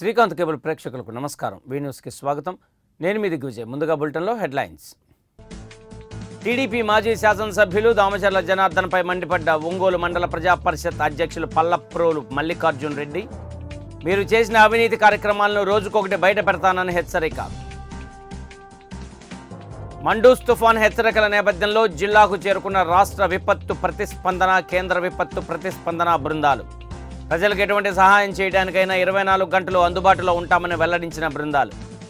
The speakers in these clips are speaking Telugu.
శ్రీకాంత్ కేబుల్ ప్రేక్షకులకు నమస్కారం వీ న్యూస్కి స్వాగతం నేను మీ దిగ్విజయ్ ముందుగా బులెటిన్లో హెడ్లైన్స్ టీడీపీ మాజీ శాసనసభ్యులు దామచర్ల జనార్దన్పై మండిపడ్డ ఒంగోలు మండల ప్రజా పరిషత్ అధ్యక్షులు పల్లప్రోలు మల్లికార్జున్ రెడ్డి మీరు చేసిన అవినీతి కార్యక్రమాలను రోజుకొకటి బయట పెడతానని హెచ్చరిక మండూస్ తుఫాన్ హెచ్చరికల నేపథ్యంలో జిల్లాకు చేరుకున్న రాష్ట్ర విపత్తు ప్రతిస్పందన కేంద్ర విపత్తు ప్రతిస్పందన బృందాలు ప్రజలకు ఎటువంటి సహాయం చేయడానికైనా ఇరవై నాలుగు గంటలు అందుబాటులో ఉంటామని వెల్లడించిన బృందాలు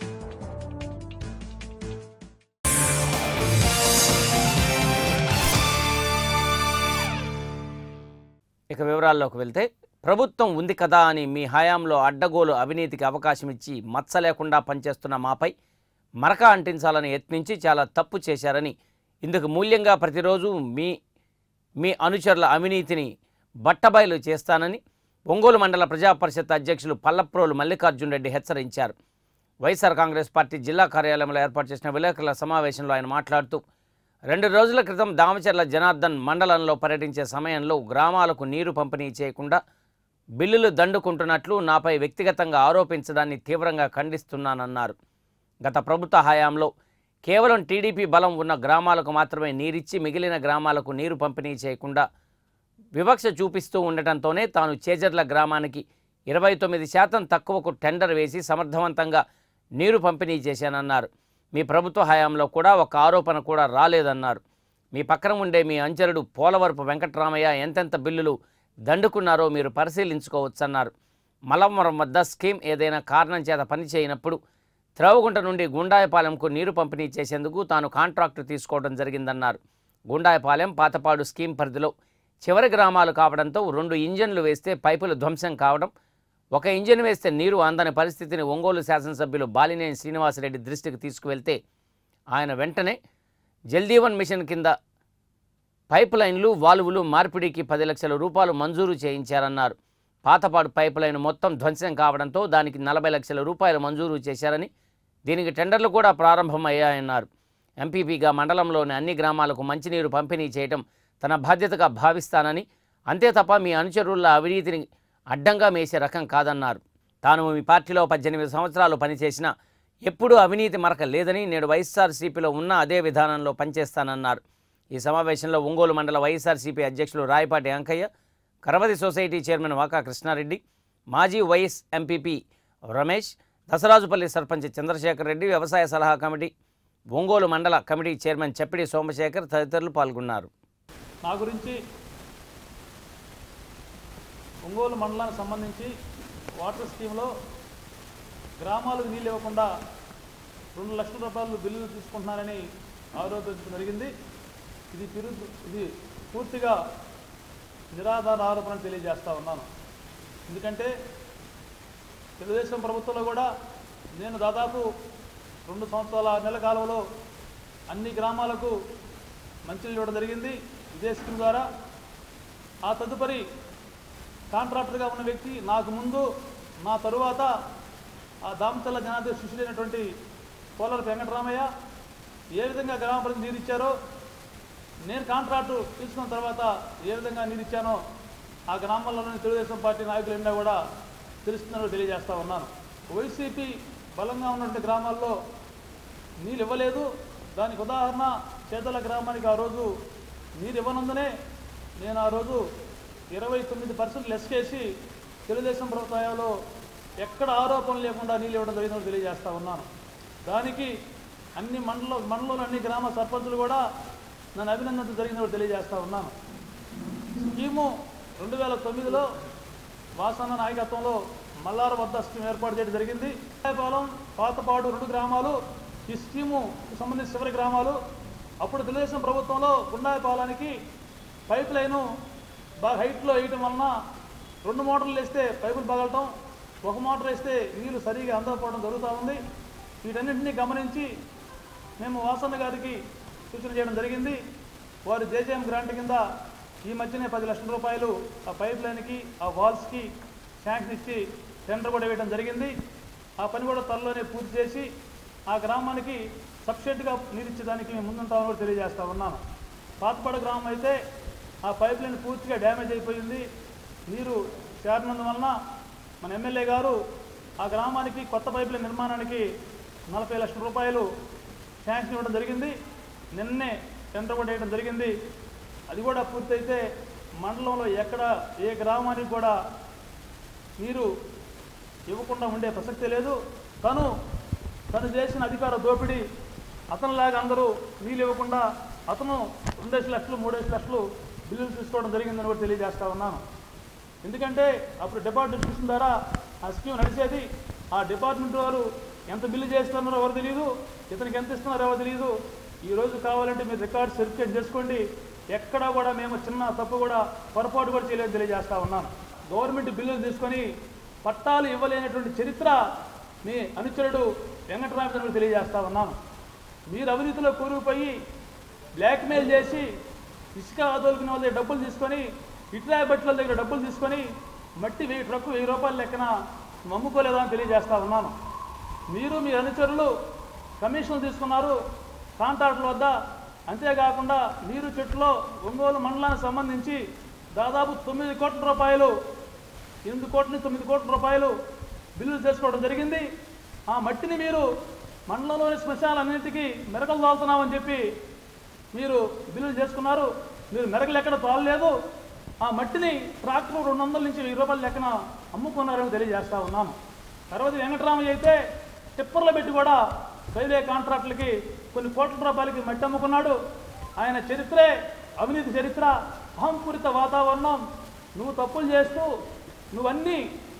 ఇక వివరాల్లోకి వెళ్తే ప్రభుత్వం ఉంది కదా అని మీ హయాంలో అడ్డగోలు అవినీతికి అవకాశం ఇచ్చి మచ్చ లేకుండా పనిచేస్తున్న మాపై మరక అంటించాలని యత్నించి చాలా తప్పు చేశారని ఇందుకు మూల్యంగా ప్రతిరోజు మీ మీ అనుచరుల అవినీతిని బట్టబయలు చేస్తానని ఒంగోలు మండల ప్రజా పరిషత్ అధ్యక్షులు పల్లప్రోలు మల్లికార్జున్ రెడ్డి హెచ్చరించారు వైఎస్ఆర్ కాంగ్రెస్ పార్టీ జిల్లా కార్యాలయంలో ఏర్పాటు చేసిన విలేకరుల సమావేశంలో ఆయన మాట్లాడుతూ రెండు రోజుల క్రితం దామచర్ల జనార్దన్ మండలంలో పర్యటించే సమయంలో గ్రామాలకు నీరు పంపిణీ చేయకుండా బిల్లులు దండుకుంటున్నట్లు నాపై వ్యక్తిగతంగా ఆరోపించడాన్ని తీవ్రంగా ఖండిస్తున్నానన్నారు గత ప్రభుత్వ హయాంలో కేవలం టీడీపీ బలం ఉన్న గ్రామాలకు మాత్రమే నీరిచ్చి మిగిలిన గ్రామాలకు నీరు పంపిణీ చేయకుండా వివక్ష చూపిస్తూ ఉండటంతోనే తాను చేజర్ల గ్రామానికి ఇరవై తొమ్మిది శాతం తక్కువకు టెండర్ వేసి సమర్థవంతంగా నీరు పంపిణీ చేశానన్నారు మీ ప్రభుత్వ హయాంలో కూడా ఒక ఆరోపణ కూడా రాలేదన్నారు మీ పక్కన ఉండే మీ అంచరుడు పోలవరపు వెంకట్రామయ్య ఎంతెంత బిల్లులు దండుకున్నారో మీరు పరిశీలించుకోవచ్చన్నారు మలవరం వద్ద స్కీమ్ ఏదైనా కారణం చేత పనిచేయనప్పుడు త్రవగుంట నుండి గుండాయపాలెంకు నీరు పంపిణీ చేసేందుకు తాను కాంట్రాక్టు తీసుకోవడం జరిగిందన్నారు గుండాయపాలెం పాతపాడు స్కీమ్ పరిధిలో చివరి గ్రామాలు కావడంతో రెండు ఇంజన్లు వేస్తే పైపులు ధ్వంసం కావడం ఒక ఇంజిన్ వేస్తే నీరు అందని పరిస్థితిని ఒంగోలు శాసనసభ్యులు బాలినేని శ్రీనివాసరెడ్డి దృష్టికి తీసుకువెళ్తే ఆయన వెంటనే జల్దీవన్ మిషన్ కింద పైప్ లైన్లు వాల్వులు మార్పిడికి పది లక్షల రూపాయలు మంజూరు చేయించారన్నారు పాతపాడు పైప్ లైన్ మొత్తం ధ్వంసం కావడంతో దానికి నలభై లక్షల రూపాయలు మంజూరు చేశారని దీనికి టెండర్లు కూడా ప్రారంభమయ్యాయన్నారు ఎంపీపీగా మండలంలోని అన్ని గ్రామాలకు మంచినీరు పంపిణీ చేయటం తన బాధ్యతగా భావిస్తానని అంతే తప్ప మీ అనుచరుల అవినీతిని అడ్డంగా మేసే రకం కాదన్నారు తాను మీ పార్టీలో పద్దెనిమిది సంవత్సరాలు పనిచేసినా ఎప్పుడూ అవినీతి మరక లేదని నేడు వైఎస్ఆర్సీపీలో ఉన్న అదే విధానంలో పనిచేస్తానన్నారు ఈ సమావేశంలో ఒంగోలు మండల వైఎస్ఆర్సీపీ అధ్యక్షులు రాయపాటి అంకయ్య కరవది సొసైటీ చైర్మన్ వాకా కృష్ణారెడ్డి మాజీ వైఎస్ ఎంపీపీ రమేష్ దసరాజుపల్లి సర్పంచ్ చంద్రశేఖర్ రెడ్డి వ్యవసాయ సలహా కమిటీ ఒంగోలు మండల కమిటీ చైర్మన్ చెప్పిడి సోమశేఖర్ తదితరులు పాల్గొన్నారు నా గురించి ఒంగోలు మండలానికి సంబంధించి వాటర్ స్కీమ్లో గ్రామాలకు నీళ్ళు ఇవ్వకుండా రెండు లక్షల రూపాయలు బిల్లులు తీసుకుంటున్నారని ఆరోపించడం జరిగింది ఇది తిరు ఇది పూర్తిగా నిరాధార ఆరోపణ తెలియజేస్తా ఉన్నాను ఎందుకంటే తెలుగుదేశం ప్రభుత్వంలో కూడా నేను దాదాపు రెండు సంవత్సరాల ఆరు నెలల కాలంలో అన్ని గ్రామాలకు మంచినీళ్ళు ఇవ్వడం జరిగింది ఇదే స్కీమ్ ద్వారా ఆ తదుపరి కాంట్రాక్టర్గా ఉన్న వ్యక్తి నాకు ముందు నా తరువాత ఆ దామచల్ల జనార్దన్ శిష్యులైనటువంటి పోలర వెంకటరామయ్య ఏ విధంగా గ్రామ ప్రజలు నీరు ఇచ్చారో నేను కాంట్రాక్టు తీసుకున్న తర్వాత ఏ విధంగా నీరు ఇచ్చానో ఆ గ్రామాల్లోని తెలుగుదేశం పార్టీ నాయకులు ఎన్నో కూడా తెలుస్తుందో తెలియజేస్తా ఉన్నాను వైసీపీ బలంగా ఉన్నటువంటి గ్రామాల్లో నీళ్ళు ఇవ్వలేదు దానికి ఉదాహరణ చేతల గ్రామానికి ఆ రోజు నీరు ఇవ్వనందునే నేను ఆ రోజు ఇరవై తొమ్మిది పర్సెంట్ లెస్ చేసి తెలుగుదేశం ప్రభుత్వంలో ఎక్కడ ఆరోపణ లేకుండా నీళ్ళు ఇవ్వడం జరిగిందో తెలియజేస్తా ఉన్నాను దానికి అన్ని మండల మండలంలో అన్ని గ్రామ సర్పంచులు కూడా నన్ను అభినందన జరిగిందో తెలియజేస్తా ఉన్నాను స్కీము రెండు వేల తొమ్మిదిలో వాసన్న నాయకత్వంలో మల్లార వద్ద స్కీమ్ ఏర్పాటు చేయడం జరిగింది పాలెం పాతపాడు రెండు గ్రామాలు ఈ స్కీము సంబంధించిన చివరి గ్రామాలు అప్పుడు తెలుగుదేశం ప్రభుత్వంలో గుండాయపాలానికి పైప్ లైను బాగా హైట్లో వేయటం వలన రెండు మోటార్లు వేస్తే పైపులు పగలటం ఒక మోటార్ వేస్తే నీళ్లు సరిగా అందకపోవడం జరుగుతూ ఉంది వీటన్నింటినీ గమనించి మేము వాసన్న గారికి సూచన చేయడం జరిగింది వారు జేజేఎం గ్రాంట్ కింద ఈ మధ్యనే పది లక్షల రూపాయలు ఆ పైప్ లైన్కి ఆ వాల్స్కి శాంక్షన్ ఇచ్చి టెండర్ కూడా వేయడం జరిగింది ఆ పని కూడా త్వరలోనే పూర్తి చేసి ఆ గ్రామానికి సబ్సిడీగా నీరు ఇచ్చేదానికి మేము ముందుంటామని కూడా తెలియజేస్తా ఉన్నాను పాతపాడు గ్రామం అయితే ఆ పైప్ లైన్ పూర్తిగా డ్యామేజ్ అయిపోయింది నీరు చేరినందువలన మన ఎమ్మెల్యే గారు ఆ గ్రామానికి కొత్త పైపుల నిర్మాణానికి నలభై లక్షల రూపాయలు శాంక్షన్ ఇవ్వడం జరిగింది నిన్నే టెండర్ కూడా వేయడం జరిగింది అది కూడా పూర్తయితే మండలంలో ఎక్కడ ఏ గ్రామానికి కూడా నీరు ఇవ్వకుండా ఉండే ప్రసక్తే లేదు తను తను చేసిన అధికార దోపిడీ అతనిలాగా అందరూ నీళ్ళు ఇవ్వకుండా అతను రెండేసి లక్షలు మూడేసి లక్షలు బిల్లులు తీసుకోవడం జరిగిందని కూడా తెలియజేస్తా ఉన్నాను ఎందుకంటే అప్పుడు డిపార్ట్మెంట్ చూసిన ద్వారా ఆ స్కీమ్ నడిచేది ఆ డిపార్ట్మెంట్ వారు ఎంత బిల్లు చేస్తున్నారో ఎవరు తెలియదు ఇతనికి ఎంత ఇస్తున్నారో ఎవరు తెలియదు ఈ రోజు కావాలంటే మీరు రికార్డ్ సర్టిఫికేట్ చేసుకోండి ఎక్కడా కూడా మేము చిన్న తప్పు కూడా పొరపాటు కూడా చేయలేదు తెలియజేస్తా ఉన్నాను గవర్నమెంట్ బిల్లులు తీసుకొని పట్టాలు ఇవ్వలేనటువంటి చరిత్ర మీ అనుచరుడు వెంకటరామచంద్రుడు తెలియజేస్తా ఉన్నాను మీరు అవినీతిలో కూరుకుపోయి బ్లాక్మెయిల్ చేసి ఇసుక ఆదోలుకునే వాళ్ళ దగ్గర డబ్బులు తీసుకొని ఇట్రాయ బట్టల దగ్గర డబ్బులు తీసుకొని మట్టి వెయ్యి ట్రక్కు వెయ్యి రూపాయల లెక్కన నమ్ముకోలేదా అని తెలియజేస్తా ఉన్నాను మీరు మీ అనుచరులు కమిషన్లు తీసుకున్నారు కాంట్రాక్టుల వద్ద అంతేకాకుండా నీరు చెట్టులో ఒంగోలు మండలానికి సంబంధించి దాదాపు తొమ్మిది కోట్ల రూపాయలు ఎనిమిది కోట్ల నుంచి తొమ్మిది కోట్ల రూపాయలు బిల్లులు చేసుకోవడం జరిగింది ఆ మట్టిని మీరు మండలంలోని శ్మశానాలన్నింటికి మెరకలు తోలుతున్నామని చెప్పి మీరు బిల్లులు చేసుకున్నారు మీరు మెరకలు ఎక్కడ తోలలేదు ఆ మట్టిని ట్రాక్టర్ రెండు వందల నుంచి వెయ్యి రూపాయల లెక్కన అమ్ముకున్నారని తెలియజేస్తా ఉన్నాను తర్వాత వెంకటరామయ్య అయితే టిప్పర్లో పెట్టి కూడా రైల్వే కాంట్రాక్టులకి కొన్ని కోట్ల రూపాయలకి మట్టి అమ్ముకున్నాడు ఆయన చరిత్రే అవినీతి చరిత్ర అహంపూరిత వాతావరణం నువ్వు తప్పులు చేస్తూ నువ్వన్నీ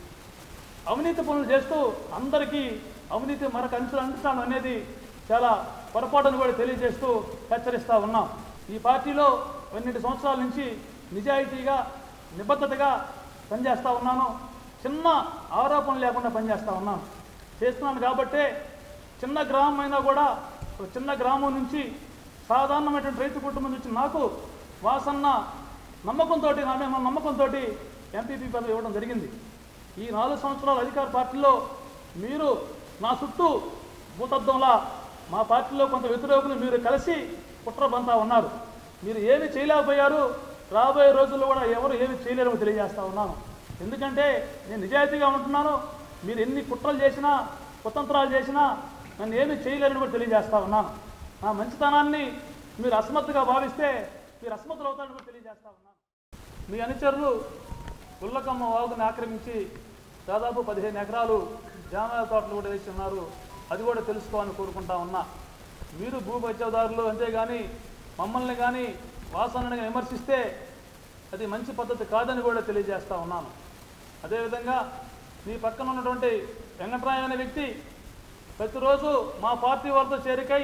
అవినీతి పనులు చేస్తూ అందరికీ అవినీతి మరొక అంచులు అంటున్నాను అనేది చాలా పొరపాటును కూడా తెలియజేస్తూ హెచ్చరిస్తా ఉన్నాం ఈ పార్టీలో పన్నెండు సంవత్సరాల నుంచి నిజాయితీగా నిబద్ధతగా పనిచేస్తా ఉన్నాను చిన్న ఆరోపణ లేకుండా పనిచేస్తా ఉన్నాను చేస్తున్నాను కాబట్టే చిన్న గ్రామం అయినా కూడా ఒక చిన్న గ్రామం నుంచి సాధారణమైనటువంటి రైతు కుటుంబం నుంచి నాకు వాసన్న నమ్మకంతో నా మీద ఉన్న నమ్మకంతో ఎంపీపీ పదవి ఇవ్వడం జరిగింది ఈ నాలుగు సంవత్సరాల అధికార పార్టీలో మీరు నా చుట్టూ భూతద్దంలా మా పార్టీలో కొంత వ్యతిరేకులు మీరు కలిసి కుట్ర బంతా ఉన్నారు మీరు ఏమి చేయలేకపోయారు రాబోయే రోజుల్లో కూడా ఎవరు ఏమి చేయలేరని తెలియజేస్తా ఉన్నాను ఎందుకంటే నేను నిజాయితీగా ఉంటున్నాను మీరు ఎన్ని కుట్రలు చేసినా కుతంత్రాలు చేసినా నన్ను ఏమి చేయలేరని కూడా తెలియజేస్తా ఉన్నాను నా మంచితనాన్ని మీరు అసమర్థగా భావిస్తే మీరు అసమర్థులు అవుతారని కూడా తెలియజేస్తా ఉన్నాను మీ అనుచరులు గుల్లకమ్మ వాగుని ఆక్రమించి దాదాపు పదిహేను ఎకరాలు జామాల తోటలు కూడా వేసి ఉన్నారు అది కూడా తెలుసుకోవాలని కోరుకుంటా ఉన్నా మీరు భూ బచావదారులు అంతేగాని మమ్మల్ని కానీ వాసనని గాని విమర్శిస్తే అది మంచి పద్ధతి కాదని కూడా తెలియజేస్తా ఉన్నాను అదేవిధంగా మీ పక్కన ఉన్నటువంటి వెంకటరాయ అనే వ్యక్తి ప్రతిరోజు మా పార్టీ వారితో చేరికై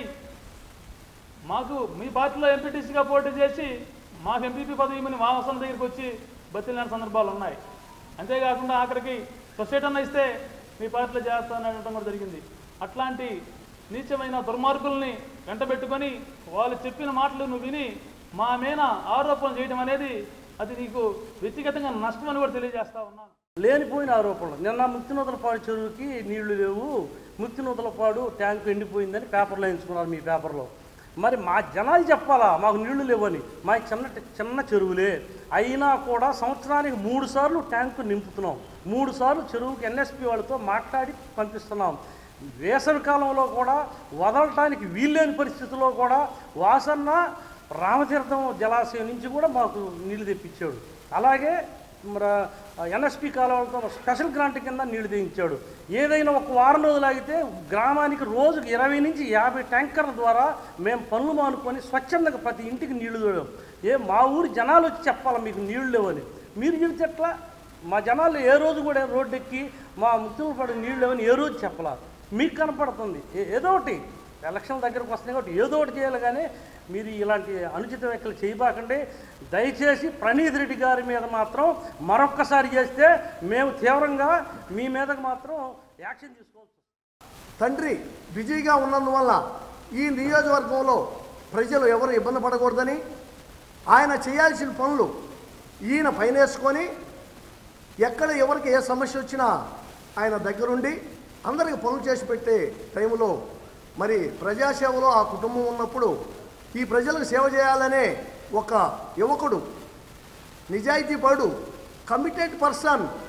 మాకు మీ పార్టీలో ఎంపీటీసీగా పోటీ చేసి మాకు ఎంపీపీ పదవి ఇమ్మని మా అవసరం దగ్గరికి వచ్చి బతిలిన సందర్భాలు ఉన్నాయి అంతేకాకుండా ఆఖరికి సొసైటీ అన్న ఇస్తే మీ పార్టీలో చేస్తానని అనడం కూడా జరిగింది అట్లాంటి నీచమైన దుర్మార్గుల్ని వెంటబెట్టుకొని వాళ్ళు చెప్పిన మాటలు నువ్వు విని మా మీద ఆరోపణ చేయడం అనేది అది నీకు వ్యక్తిగతంగా నష్టం అని కూడా తెలియజేస్తా ఉన్నాను లేనిపోయిన ఆరోపణలు నిన్న ముక్తినూతలపాడు చెరువుకి నీళ్లు లేవు ముక్తినూతలపాడు ట్యాంక్ ఎండిపోయిందని పేపర్లో ఎంచుకున్నారు మీ పేపర్లో మరి మా జనాలు చెప్పాలా మాకు నీళ్లు లేవని మా చిన్న చిన్న చెరువులే అయినా కూడా సంవత్సరానికి మూడు సార్లు ట్యాంకు నింపుతున్నాం మూడు సార్లు చెరువుకి ఎన్ఎస్పి వాళ్ళతో మాట్లాడి పంపిస్తున్నాం వేసవి కాలంలో కూడా వదలటానికి వీల్లేని పరిస్థితుల్లో కూడా వాసన్న రామతీర్థం జలాశయం నుంచి కూడా మాకు నీళ్లు తెప్పించాడు అలాగే మరి ఎన్ఎస్పి కాలువలతో స్పెషల్ గ్రాంట్ కింద నీళ్లు తెగించాడు ఏదైనా ఒక వారం రోజులు ఆగితే గ్రామానికి రోజుకి ఇరవై నుంచి యాభై ట్యాంకర్ల ద్వారా మేము పనులు మానుకొని స్వచ్ఛందంగా ప్రతి ఇంటికి నీళ్లు తోడాం ఏ మా ఊరి జనాలు వచ్చి చెప్పాలి మీకు నీళ్లు లేవని మీరు చెబితే ఎట్లా మా జనాలు ఏ రోజు కూడా రోడ్డు ఎక్కి మా ముక్తులు పడి నీళ్ళు లేవని ఏ రోజు చెప్పలా మీకు కనపడుతుంది ఏ- ఏదో ఒకటి ఎలక్షన్ దగ్గరకు వస్తున్నాయి కాబట్టి ఏదో ఒకటి చేయాలి కానీ మీరు ఇలాంటి అనుచిత వ్యాఖ్యలు చేయబాకండి దయచేసి ప్రణీత్ రెడ్డి గారి మీద మాత్రం మరొక్కసారి చేస్తే మేము తీవ్రంగా మీ మీదకు మాత్రం యాక్షన్ తీసుకోవచ్చు తండ్రి బిజీగా ఉన్నందువల్ల ఈ నియోజకవర్గంలో ప్రజలు ఎవరు ఇబ్బంది పడకూడదని ఆయన చేయాల్సిన పనులు ఈయన పైనేసుకొని ఎక్కడ ఎవరికి ఏ సమస్య వచ్చినా ఆయన దగ్గరుండి అందరికి పనులు చేసి పెట్టే టైంలో మరి ప్రజాసేవలో ఆ కుటుంబం ఉన్నప్పుడు ఈ ప్రజలకు సేవ చేయాలనే ఒక యువకుడు నిజాయితీ పడు కమిటెడ్ పర్సన్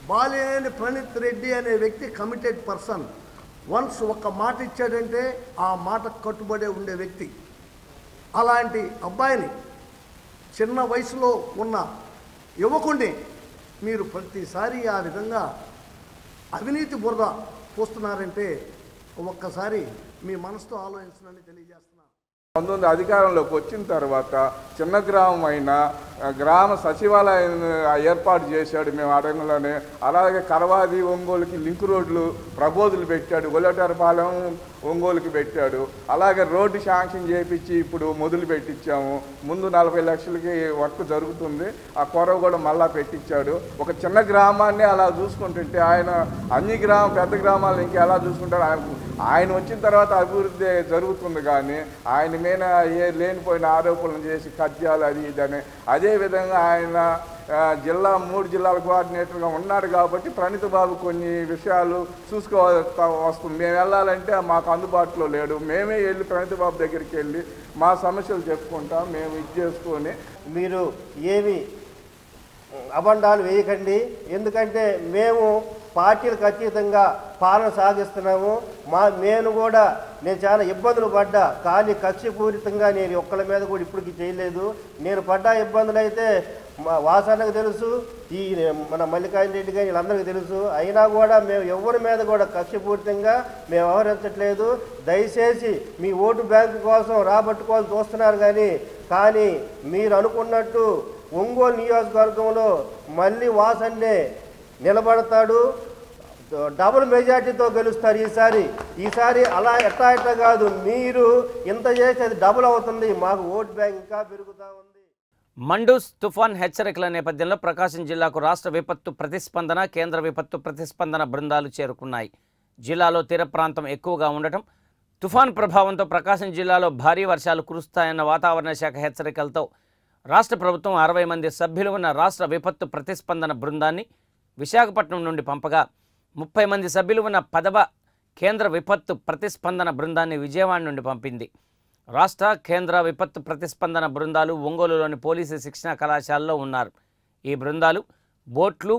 బాలినేని ప్రణీత్ రెడ్డి అనే వ్యక్తి కమిటెడ్ పర్సన్ వన్స్ ఒక మాట ఇచ్చాడంటే ఆ మాట కట్టుబడే ఉండే వ్యక్తి అలాంటి అబ్బాయిని చిన్న వయసులో ఉన్న యువకుడిని మీరు ప్రతిసారి ఆ విధంగా అవినీతి బురద పోస్తున్నారంటే ఒక్కసారి మీ మనసుతో ఆలోచించనని తెలియజేస్తున్నాను పంతొమ్మిది అధికారంలోకి వచ్చిన తర్వాత చిన్న గ్రామం అయినా ఆ, గ్రామ సచివాలయం ఏర్పాటు చేశాడు మేము అడంగంలోనే అలాగే కరవాది ఒంగోలుకి లింక్ రోడ్లు ప్రబోధులు పెట్టాడు గొల్లటారపాలెం ఒంగోలుకి పెట్టాడు అలాగే రోడ్డు శాంక్షన్ చేయించి ఇప్పుడు మొదలు పెట్టించాము ముందు నలభై లక్షలకి వర్క్ జరుగుతుంది ఆ కొరవ కూడా మళ్ళా పెట్టించాడు ఒక చిన్న గ్రామాన్ని అలా చూసుకుంటుంటే ఆయన అన్ని గ్రామ పెద్ద గ్రామాలను ఇంకా ఎలా చూసుకుంటాడు ఆయన ఆయన వచ్చిన తర్వాత అభివృద్ధి జరుగుతుంది కానీ ఆయన మీద ఏ లేనిపోయిన ఆరోపణలు చేసి కబ్జాలు అది ఇది అని అదేవిధంగా ఆయన ఆ, జిల్లా మూడు జిల్లాల కోఆర్డినేటర్గా ఉన్నాడు కాబట్టి ప్రణీత్ బాబు కొన్ని విషయాలు చూసుకోవాల్సి వస్తుంది మేము వెళ్ళాలంటే మాకు అందుబాటులో లేడు మేమే వెళ్ళి ప్రణీత్ బాబు దగ్గరికి వెళ్ళి మా సమస్యలు చెప్పుకుంటాం మేము ఇది చేసుకొని మీరు ఏమి అబండాలు వేయకండి ఎందుకంటే మేము పార్టీలకు అతీతంగా పాలన సాగిస్తున్నాము మా నేను కూడా నేను చాలా ఇబ్బందులు పడ్డా కానీ కక్షపూరితంగా నేను ఒక్కళ్ళ మీద కూడా ఇప్పటికి చేయలేదు నేను పడ్డ ఇబ్బందులు అయితే మా వాసన్నకు తెలుసు ఈ మన మల్లికార్జున రెడ్డి గారి వీళ్ళందరికీ తెలుసు అయినా కూడా మేము ఎవరి మీద కూడా కక్షపూరితంగా మేము వ్యవహరించట్లేదు దయచేసి మీ ఓటు బ్యాంకు కోసం రాబట్టుకోవాలని చూస్తున్నారు కానీ కానీ మీరు అనుకున్నట్టు ఒంగోలు నియోజకవర్గంలో మళ్ళీ వాసన్నే నిలబడతాడు డబుల్ మెజార్టీతో గెలుస్తారు ఈసారి ఈసారి అలా ఎట్టా ఎట్టా కాదు మీరు ఇంత చేసి అది డబుల్ అవుతుంది మాకు ఓట్ బ్యాంక్ ఇంకా పెరుగుతూ ఉంది మండూస్ తుఫాన్ హెచ్చరికల నేపథ్యంలో ప్రకాశం జిల్లాకు రాష్ట్ర విపత్తు ప్రతిస్పందన కేంద్ర విపత్తు ప్రతిస్పందన బృందాలు చేరుకున్నాయి జిల్లాలో తీర ప్రాంతం ఎక్కువగా ఉండటం తుఫాన్ ప్రభావంతో ప్రకాశం జిల్లాలో భారీ వర్షాలు కురుస్తాయన్న వాతావరణ శాఖ హెచ్చరికలతో రాష్ట్ర ప్రభుత్వం అరవై మంది సభ్యులు ఉన్న రాష్ట్ర విపత్తు ప్రతిస్పందన బృందాన్ని విశాఖపట్నం నుండి పంపగా ముప్పై మంది సభ్యులు ఉన్న పదవ కేంద్ర విపత్తు ప్రతిస్పందన బృందాన్ని విజయవాడ నుండి పంపింది రాష్ట్ర కేంద్ర విపత్తు ప్రతిస్పందన బృందాలు ఒంగోలులోని పోలీసు శిక్షణ కళాశాలలో ఉన్నారు ఈ బృందాలు బోట్లు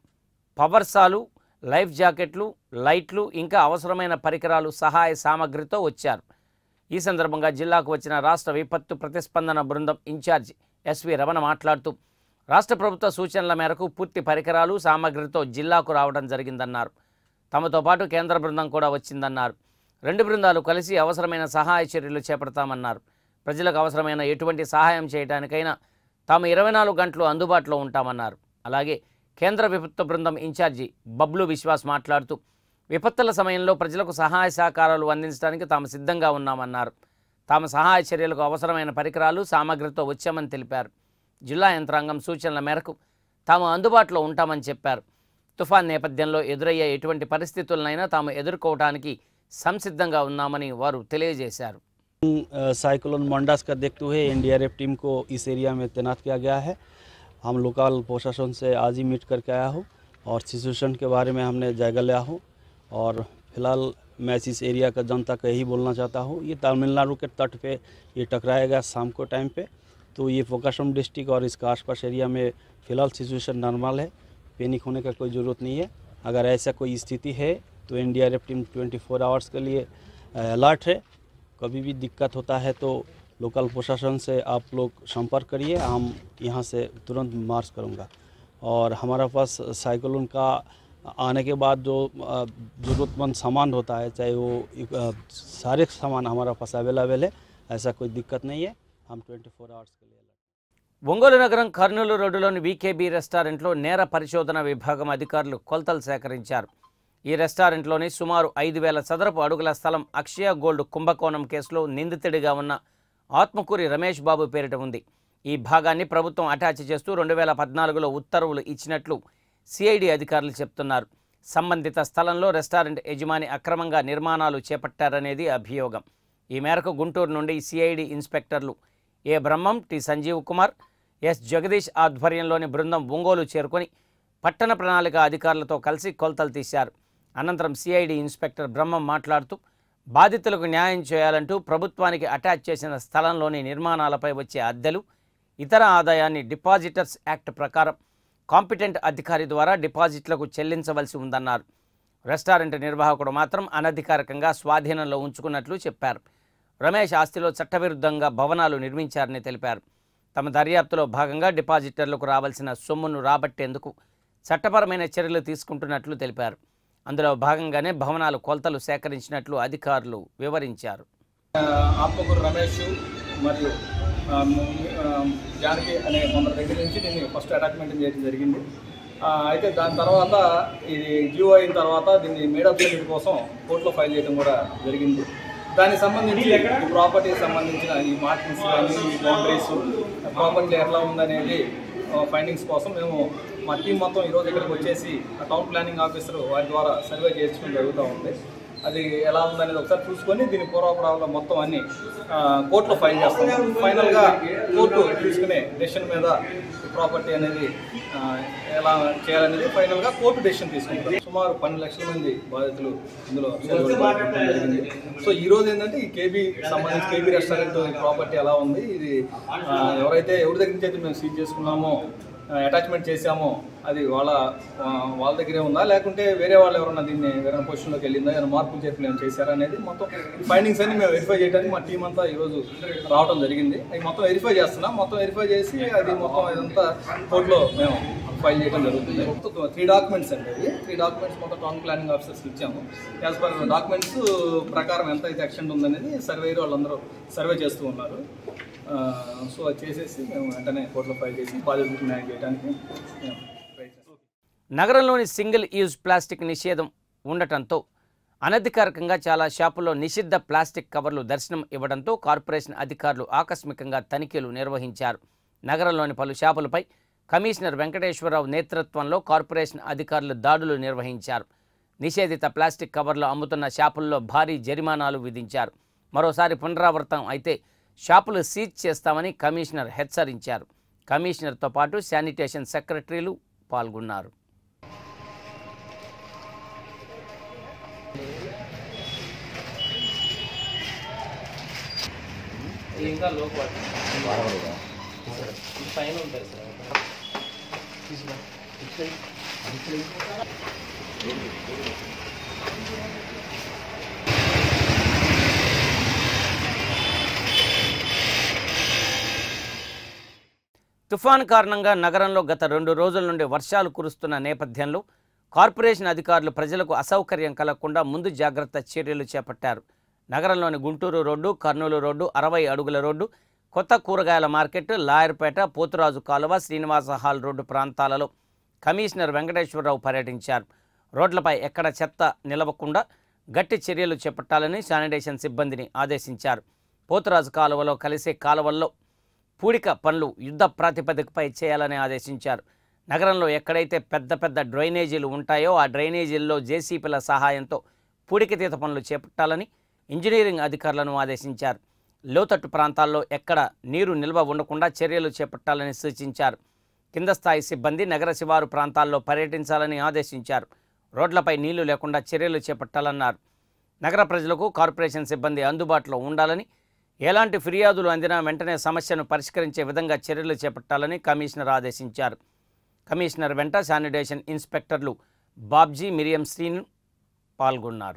పవర్సాలు లైఫ్ జాకెట్లు లైట్లు ఇంకా అవసరమైన పరికరాలు సహాయ సామగ్రితో వచ్చారు ఈ సందర్భంగా జిల్లాకు వచ్చిన రాష్ట్ర విపత్తు ప్రతిస్పందన బృందం ఇన్ఛార్జ్ ఎస్వి రమణ మాట్లాడుతూ రాష్ట్ర ప్రభుత్వ సూచనల మేరకు పూర్తి పరికరాలు సామగ్రితో జిల్లాకు రావడం జరిగిందన్నారు తమతో పాటు కేంద్ర బృందం కూడా వచ్చిందన్నారు రెండు బృందాలు కలిసి అవసరమైన సహాయ చర్యలు చేపడతామన్నారు ప్రజలకు అవసరమైన ఎటువంటి సహాయం చేయడానికైనా తాము ఇరవై నాలుగు గంటలు అందుబాటులో ఉంటామన్నారు అలాగే కేంద్ర విపత్తు బృందం ఇన్ఛార్జి బబ్లు విశ్వాస్ మాట్లాడుతూ విపత్తుల సమయంలో ప్రజలకు సహాయ సహకారాలు అందించడానికి తాము సిద్ధంగా ఉన్నామన్నారు తాము సహాయ చర్యలకు అవసరమైన పరికరాలు సామగ్రితో వచ్చామని తెలిపారు జిల్లా యంత్రాంగం సూచనల మేరకు తాము అందుబాటులో ఉంటామని చెప్పారు తుఫాన్ నేపథ్యంలో ఎదురయ్యే ఎటువంటి పరిస్థితులనైనా తాము ఎదుర్కోవడానికి సంసిద్ధంగా ఉన్నామని వారు తెలియజేశారు अ, साइक्लोन मंडास का देखते हुए एनडीआरएफ टीम को इस एरिया में तैनात किया गया है हम लोकल प्रशासन से आज ही मीट करके आया हूँ और सिचुएशन के बारे में हमने जायजा लिया हूँ और फिलहाल मैं इस एरिया का जनता को यही बोलना चाहता हूँ ये तमिलनाडु के तट पे ये टकराएगा शाम को टाइम पे तो ये फोकासम डिस्ट्रिक्ट और इसका आसपास एरिया में फ़िलहाल सिचुएशन नॉर्मल है पैनिक होने का कोई ज़रूरत नहीं है अगर ऐसा कोई स्थिति है तो एनडीआरएफ टीम 24 आवर्स के लिए अलर्ट है कभी भी दिक्कत होता है तो लोकल प्रशासन से आप लोग संपर्क करिए हम यहाँ से तुरंत मार्च करूँगा और हमारा पास साइक्लोन का आने के बाद जो अ, ज़रूरतमंद सामान होता है चाहे वो अ, सारे सामान हमारा पास अवेलेबल है ऐसा कोई दिक्कत नहीं है हम 24 आवर्स के लिए ఒంగోలు నగరం కర్నూలు రోడ్డులోని వీకేబీ రెస్టారెంట్లో నేర పరిశోధన విభాగం అధికారులు కొలతలు సేకరించారు ఈ రెస్టారెంట్లోని సుమారు ఐదు వేల చదరపు అడుగుల స్థలం అక్షయ గోల్డ్ కుంభకోణం కేసులో నిందితుడిగా ఉన్న ఆత్మకూరి రమేష్ బాబు పేరిట ఉంది ఈ భాగాన్ని ప్రభుత్వం అటాచ్ చేస్తూ రెండు వేల పద్నాలుగులో ఉత్తర్వులు ఇచ్చినట్లు సిఐడి అధికారులు చెప్తున్నారు సంబంధిత స్థలంలో రెస్టారెంట్ యజమాని అక్రమంగా నిర్మాణాలు చేపట్టారనేది అభియోగం ఈ మేరకు గుంటూరు నుండి సిఐడి ఇన్స్పెక్టర్లు A Brahmam T Sanjeev Kumar S Jagadish ఆధ్వర్యంలోని బృందం ఒంగోలు చేరుకొని పట్టణ ప్రణాళిక అధికారులతో కలిసి కొలతలు తీశారు అనంతరం సిఐడి ఇన్స్పెక్టర్ బ్రహ్మం మాట్లాడుతూ బాధితులకు న్యాయం చేయాలంటూ ప్రభుత్వానికి అటాచ్ చేసిన స్థలంలోని నిర్మాణాలపై వచ్చే అద్దెలు ఇతర ఆదాయాన్ని డిపాజిటర్స్ యాక్ట్ ప్రకారం కాంపిటెంట్ అధికారి ద్వారా డిపాజిట్లకు చెల్లించవలసి ఉందన్నారు రెస్టారెంట్ నిర్వాహకుడు మాత్రం అనధికారికంగా స్వాధీనంలో ఉంచుకున్నట్లు చెప్పారు రమేష్ ఆస్తిలో చట్టవిరుద్ధంగా భవనాలు నిర్మించారని తెలిపారు తమ దర్యాప్తులో భాగంగా డిపాజిటర్లకు రావాల్సిన సొమ్మును రాబట్టేందుకు చట్టపరమైన చర్యలు తీసుకుంటున్నట్లు తెలిపారు అందులో భాగంగానే భవనాలు కొలతలు సేకరించినట్లు అధికారులు వివరించారు ఆత్మకూరు రమేష్ మరియు ఆ, ము- ఆ, జానకి అనే కొందరి దగ్గర నుంచి నేను ఫస్ట్ అటాచ్మెంట్ చేయడం జరిగింది ఆ, అయితే దాని తర్వాత ఇది జియో అయిన తర్వాత దీన్ని మేడప్ సర్టిఫికేట్ కోసం కోర్టులో ఫైల్ చేయడం కూడా జరిగింది దానికి సంబంధించి ఈ ప్రాపర్టీకి సంబంధించిన ఈ మార్కింగ్స్ కానీ ఈ బౌండరీస్ ప్రాపర్టీ ఎట్లా ఉందనేది ఫైండింగ్స్ కోసం మేము మా టీం మొత్తం ఈరోజు ఇక్కడికి వచ్చేసి ఆ టౌన్ ప్లానింగ్ ఆఫీసర్ వారి ద్వారా సర్వే చేయించడం జరుగుతూ ఉంది అది ఎలా ఉందనేది ఒకసారి చూసుకొని దీని పూర్వపరాలు మొత్తం అన్ని ఆ, కోర్టులో ఫైల్ చేస్తాం ఫైనల్గా కోర్టు తీసుకునే డెసిషన్ మీద ఈ ప్రాపర్టీ అనేది ఆ, ఎలా చేయాలనేది ఫైనల్గా కోర్టు డెసిషన్ తీసుకుంటారు సుమారు పన్నెండు లక్షల మంది బాధితులు ఇందులో ఉండడం జరిగింది సో ఈ రోజు ఏంటంటే ఈ కేబీ సంబంధించి కేబీ రెస్టారెంట్ ఈ ప్రాపర్టీ ఎలా ఉంది ఇది ఆ, ఎవరైతే ఎవరి దగ్గర నుంచి అయితే మేము సీజ్ చేసుకున్నామో అటాచ్మెంట్ చేసామో అది వాళ్ళ ఆ, వాళ్ళ దగ్గరే ఉందా లేకుంటే వేరే వాళ్ళు ఎవరన్నా దీన్ని వేరే పొజిషన్లోకి వెళ్ళిందా ఏమైనా మార్పులు చేర్పులు ఏమైనా చేశారా అనేది మొత్తం ఫైండింగ్స్ అన్ని మేము వెరిఫై చేయడానికి మా టీం అంతా ఈరోజు రావడం జరిగింది అవి మొత్తం వెరిఫై చేస్తున్నాం మొత్తం వెరిఫై చేసి అది మొత్తం ఇదంతా కోర్టులో మేము ఫైల్ చేయడం జరుగుతుంది మొత్తం త్రీ డాక్యుమెంట్స్ అండి అవి త్రీ డాక్యుమెంట్స్ మొత్తం టౌన్ ప్లానింగ్ ఆఫీసర్స్కి ఇచ్చాము యాజ్ పర్ డాక్యుమెంట్స్ ప్రకారం ఎంత అయితే ఎక్స్టెంట్ ఉందనేది సర్వేయర్ వాళ్ళందరూ సర్వే చేస్తూ ఉన్నారు ఆ, సో అది చేసేసి మేము వెంటనే కోర్టులో ఫైల్ చేసి బాధ్యతలకు న్యాయం చేయడానికి మేము ప్రయత్నిస్తాం నగరంలోని సింగిల్ యూజ్ ప్లాస్టిక్ నిషేధం ఉండటంతో అనధికారికంగా చాలా షాపుల్లో నిషిద్ధ ప్లాస్టిక్ కవర్లు దర్శనం ఇవ్వడంతో కార్పొరేషన్ అధికారులు ఆకస్మికంగా తనిఖీలు నిర్వహించారు నగరంలోని పలు షాపులపై కమిషనర్ వెంకటేశ్వరరావు నేతృత్వంలో కార్పొరేషన్ అధికారులు దాడులు నిర్వహించారు నిషేధిత ప్లాస్టిక్ కవర్లు అమ్ముతున్న షాపుల్లో భారీ జరిమానాలు విధించారు మరోసారి పునరావృతం అయితే షాపులు సీజ్ చేస్తామని కమిషనర్ హెచ్చరించారు కమిషనర్తో పాటు శానిటేషన్ సెక్రటరీలు పాల్గొన్నారు ఇంకా లోపల పైన ఉంటాయి సార్ తుఫాన్ కారణంగా నగరంలో గత రెండు రోజుల నుండి వర్షాలు కురుస్తున్న నేపథ్యంలో కార్పొరేషన్ అధికారులు ప్రజలకు అసౌకర్యం కలగకుండా ముందు జాగ్రత్త చర్యలు చేపట్టారు నగరంలోని గుంటూరు రోడ్డు కర్నూలు రోడ్డు అరవై అడుగుల రోడ్డు కొత్త కూరగాయల మార్కెట్ లాయర్పేట పోతురాజు కాలువ శ్రీనివాస హాల్ రోడ్డు ప్రాంతాలలో కమిషనర్ వెంకటేశ్వరరావు పర్యటించారు రోడ్లపై ఎక్కడ చెత్త నిలవకుండా గట్టి చర్యలు చేపట్టాలని శానిటేషన్ సిబ్బందిని ఆదేశించారు పోతురాజు కాలువలో కలిసే కాలువల్లో పూడిక పనులు యుద్ధ ప్రాతిపదికపై చేయాలని ఆదేశించారు నగరంలో ఎక్కడైతే పెద్ద పెద్ద డ్రైనేజీలు ఉంటాయో ఆ డ్రైనేజీల్లో జేసీపీల సహాయంతో పూడికతీత పనులు చేపట్టాలని ఇంజనీరింగ్ అధికారులను ఆదేశించారు లోతట్టు ప్రాంతాల్లో ఎక్కడ నీరు నిల్వ ఉండకుండా చర్యలు చేపట్టాలని సూచించారు కింద స్థాయి సిబ్బంది నగర శివారు ప్రాంతాల్లో పర్యటించాలని ఆదేశించారు రోడ్లపై నీళ్లు లేకుండా చర్యలు చేపట్టాలన్నారు నగర ప్రజలకు కార్పొరేషన్ సిబ్బంది అందుబాటులో ఉండాలని ఎలాంటి ఫిర్యాదులు అందినా వెంటనే సమస్యను పరిష్కరించే విధంగా చర్యలు చేపట్టాలని కమిషనర్ ఆదేశించారు కమిషనర్ వెంట శానిటేషన్ ఇన్స్పెక్టర్లు బాబ్జీ మిరియం శ్రీను పాల్గొన్నారు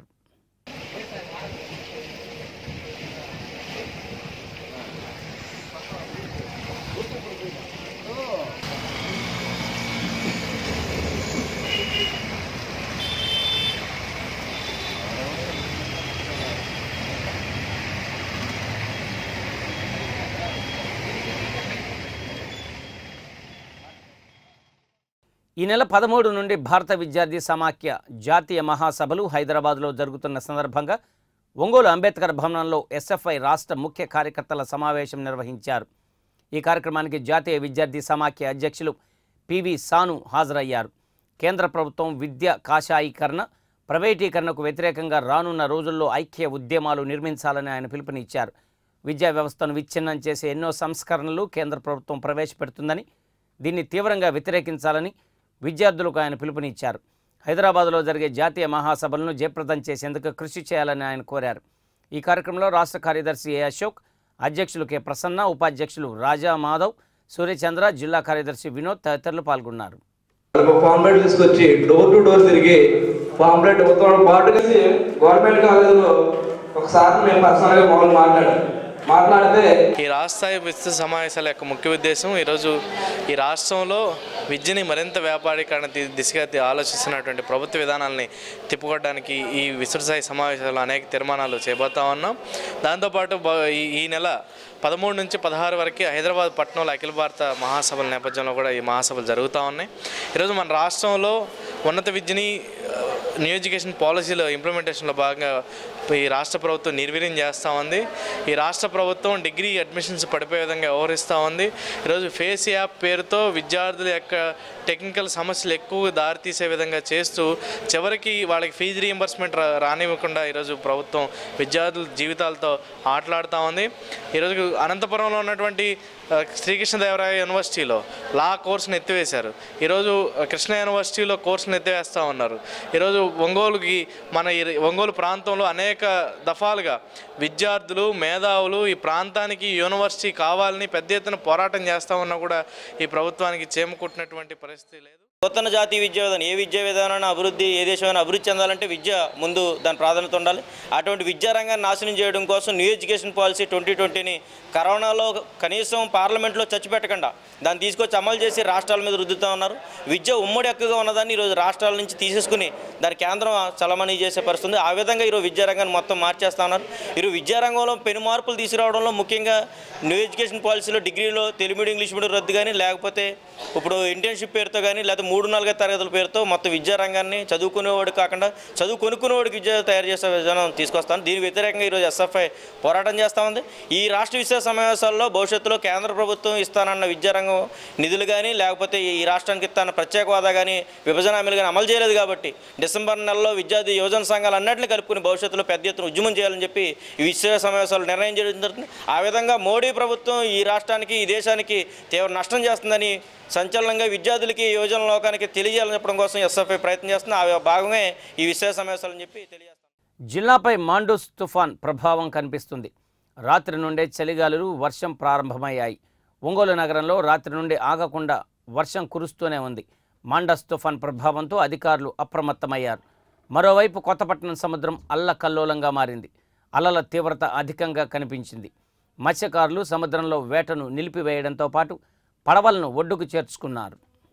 ఈ నెల పదమూడు నుండి భారత విద్యార్థి సమాఖ్య జాతీయ మహాసభలు హైదరాబాద్లో జరుగుతున్న సందర్భంగా ఒంగోలు అంబేద్కర్ భవనంలో ఎస్ఎఫ్ఐ రాష్ట్ర ముఖ్య కార్యకర్తల సమావేశం నిర్వహించారు ఈ కార్యక్రమానికి జాతీయ విద్యార్థి సమాఖ్య అధ్యక్షులు పివి సాను హాజరయ్యారు కేంద్ర ప్రభుత్వం విద్య కాషాయీకరణ ప్రైవేటీకరణకు వ్యతిరేకంగా రానున్న రోజుల్లో ఐక్య ఉద్యమాలు నిర్మించాలని ఆయన పిలుపునిచ్చారు విద్యా వ్యవస్థను విచ్ఛిన్నం చేసే ఎన్నో సంస్కరణలు కేంద్ర ప్రభుత్వం ప్రవేశపెడుతుందని దీన్ని తీవ్రంగా వ్యతిరేకించాలని విద్యార్థులకు ఆయన పిలుపునిచ్చారు హైదరాబాద్లో జరిగే జాతీయ మహాసభలను జయప్రదం చేసేందుకు కృషి చేయాలని ఆయన కోరారు ఈ కార్యక్రమంలో రాష్ట్ర కార్యదర్శి ఏ అశోక్ అధ్యక్షులు కె ప్రసన్న ఉపాధ్యక్షులు రాజా మాధవ్ సూర్యచంద్ర జిల్లా కార్యదర్శి వినోద్ తదితరులు పాల్గొన్నారు ఒక పాంప్లెట్ తీసుకొచ్చి డోర్ టు డోర్ తిరిగి పాంప్లెట్ ఇవ్వడం పాటు కలిసి గవర్నమెంట్ కాలేజీలో ఒకసారి మేము పర్సనల్గా మామూలు మాట్లాడాం మాట్లాడితే ఈ రాష్ట్ర స్థాయి విస్తృత సమావేశాల యొక్క ముఖ్య ఉద్దేశం ఈరోజు ఈ రాష్ట్రంలో విద్యని మరింత వ్యాపారీకరణ ది- దిశగా తి- ఆలోచిస్తున్నటువంటి ప్రభుత్వ విధానాలని తిప్పుకోవడానికి ఈ విస్తృత స్థాయి సమావేశాల్లో అనేక తీర్మానాలు చేయబోతా ఉన్నాం దాంతోపాటు బ- ఈ- ఈ నెల పదమూడు నుంచి పదహారు వరకు హైదరాబాద్ పట్టణంలో అఖిల భారత మహాసభల నేపథ్యంలో కూడా ఈ మహాసభలు జరుగుతూ ఉన్నాయి ఈరోజు మన రాష్ట్రంలో ఉన్నత విద్యని ఆ, న్యూ ఎడ్యుకేషన్ పాలసీలో ఇంప్లిమెంటేషన్లో భాగంగా ఈ రాష్ట్ర ప్రభుత్వం నిర్వీర్యం చేస్తూ ఉంది ఈ రాష్ట్ర ప్రభుత్వం డిగ్రీ అడ్మిషన్స్ పడిపోయే విధంగా వ్యవహరిస్తూ ఉంది ఈరోజు ఫేస్ యాప్ పేరుతో విద్యార్థుల యొక్క టెక్నికల్ సమస్యలు ఎక్కువ దారితీసే విధంగా చేస్తూ చివరికి వాళ్ళకి ఫీజు రీఎంబర్స్మెంట్ రా రానివ్వకుండా ఈరోజు ప్రభుత్వం విద్యార్థుల జీవితాలతో ఆటలాడుతూ ఉంది ఈరోజు అనంతపురంలో ఉన్నటువంటి ఆ, శ్రీకృష్ణదేవరాయ యూనివర్సిటీలో లా కోర్సును ఎత్తివేశారు ఈరోజు ఆ, కృష్ణ యూనివర్సిటీలో కోర్సును ఎత్తివేస్తూ ఉన్నారు ఈరోజు ఒంగోలుకి మన ఈ ఒంగోలు ప్రాంతంలో అనేక దఫాలుగా విద్యార్థులు మేధావులు ఈ ప్రాంతానికి యూనివర్సిటీ కావాలని పెద్ద ఎత్తున పోరాటం చేస్తూ ఉన్నా కూడా ఈ ప్రభుత్వానికి చేమకుట్టినటువంటి పరిస్థితి లేదు నూతన జాతీయ విద్యా విధానం ఏ విద్యా విధానాన్ని అభివృద్ధి ఏ దేశమైనా అభివృద్ధి చెందాలంటే విద్య ముందు దాని ప్రాధాన్యత ఉండాలి అటువంటి విద్యా రంగాన్ని నాశనం చేయడం కోసం న్యూ ఎడ్యుకేషన్ పాలసీ ట్వంటీ ట్వంటీని కరోనాలో కనీసం పార్లమెంట్లో చచ్చిపెట్టకుండా దాన్ని తీసుకొచ్చి అమలు చేసి రాష్ట్రాల మీద రుద్దుతూ ఉన్నారు విద్య ఉమ్మడి హక్కుగా ఉన్నదాన్ని ఈరోజు రాష్ట్రాల నుంచి తీసేసుకుని దాని కేంద్రం చలమణి చేసే పరిస్థితి ఉంది. ఆ విధంగా ఈరోజు విద్యారంగాన్ని మొత్తం మార్చేస్తా ఉన్నారు ఈరోజు విద్యారంగంలో పెను మార్పులు తీసుకురావడంలో ముఖ్యంగా న్యూ ఎడ్యుకేషన్ పాలసీలో డిగ్రీలో తెలుగు మీడియం ఇంగ్లీష్ మీడియం రద్దు కానీ లేకపోతే ఇప్పుడు ఇంటర్న్షిప్ పేరుతో కానీ లేకపోతే మూడు నాలుగో తరగతుల పేరుతో మొత్తం విద్యారంగాన్ని చదువుకునేవాడు కాకుండా చదువు కొనుక్కునేవాడికి విద్య తయారు చేసే విధానం తీసుకొస్తాను దీని వ్యతిరేకంగా ఈరోజు ఎస్ఎఫ్ఐ పోరాటం చేస్తూ ఉంది ఈ రాష్ట్ర విషయ సమావేశాల్లో భవిష్యత్తులో కేంద్ర ప్రభుత్వం ఇస్తానన్న విద్యారంగం నిధులు కానీ లేకపోతే ఈ రాష్ట్రానికి ఇస్తాన ప్రత్యేక హోదా కానీ విభజన హామీలు కానీ అమలు చేయలేదు కాబట్టి డిసెంబర్ నెలలో విద్యార్థి యువజన సంఘాలు అన్నింటినీ కలుపుకుని భవిష్యత్తులో పెద్ద ఎత్తున ఉద్యమం చేయాలని చెప్పి ఈ విషయ సమావేశాలు నిర్ణయం చేయడం జరుగుతుంది ఆ విధంగా మోడీ ప్రభుత్వం ఈ రాష్ట్రానికి ఈ దేశానికి తీవ్ర నష్టం చేస్తుందని సంచలనంగా విద్యార్థులకి యువజన లోకానికి తెలియజేయాలని చెప్పడం కోసం ఎస్ఎఫ్ఐ ప్రయత్నం చేస్తుంది ఆ భాగమే ఈ విషయ సమావేశాలని చెప్పి తెలియజేస్తాను జిల్లాపై మాండూస్ తుఫాన్ ప్రభావం కనిపిస్తుంది రాత్రి నుండే చలిగాలులు వర్షం ప్రారంభమయ్యాయి ఒంగోలు నగరంలో రాత్రి నుండి ఆగకుండా వర్షం కురుస్తూనే ఉంది మాండస్ తుఫాన్ ప్రభావంతో అధికారులు అప్రమత్తమయ్యారు మరోవైపు కొత్తపట్నం సముద్రం అల్లకల్లోలంగా మారింది అలల తీవ్రత అధికంగా కనిపించింది మత్స్యకారులు సముద్రంలో వేటను నిలిపివేయడంతో పాటు పడవలను ఒడ్డుకు చేర్చుకున్నారు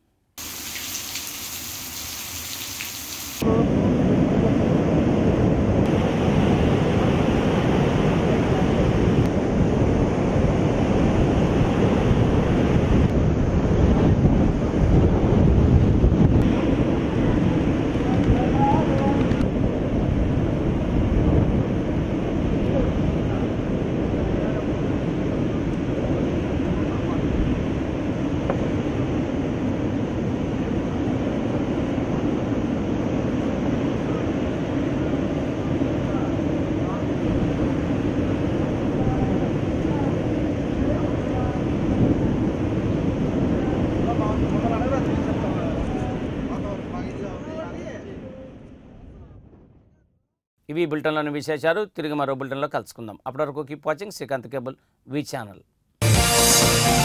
ఇవి ఈ బులెటిన్లోని విశేషాలు తిరిగి మరో బులెటిన్లో కలుసుకుందాం అప్పటి వరకు keep watching Srikanth cable V channel